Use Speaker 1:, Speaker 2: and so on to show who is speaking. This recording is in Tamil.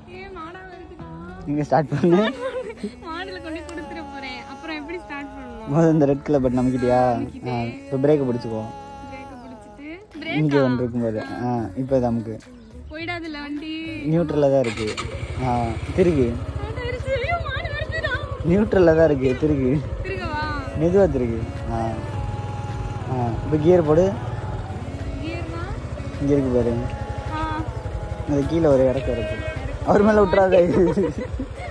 Speaker 1: ஏ மாடா வருதுடா
Speaker 2: நீங்கள் ஸ்டார்ட் பண்ணு
Speaker 1: மாடுல கொண்டு கொடுத்துட போறேன் அப்புறம் எப்படி ஸ்டார்ட் பண்ணணும்
Speaker 2: முதல்ல இந்த ரெட் கலர் பட்டன் நமக்கிட்டியா ஆ இப்போ பிரேக்கை பிடிச்சிக்கோ
Speaker 1: பிரேக்க பிடிச்சிட்டு
Speaker 2: இங்கே
Speaker 1: பிரேக்
Speaker 2: ஒன்று இருக்கும் பாரு ஆ இப்போ நமக்கு
Speaker 1: போயிடாதுல்ல வண்டி
Speaker 2: நியூட்ரலில் தான் இருக்குது ஆ திருகு
Speaker 1: மாடு வருது ஐயோ மாடு வருதுடா
Speaker 2: நியூட்ரலில் தான் இருக்குது திருகு
Speaker 1: திருகவா
Speaker 2: மெதுவாக திருகு ஆ ஆ இப்போ கியர் போடு
Speaker 1: கியர்னா
Speaker 2: இங்கே இருக்கு பாரு
Speaker 1: ஆ
Speaker 2: அது கீழே ஒரு இறக்கம் இருக்கு அவர் மேலே விட்றாத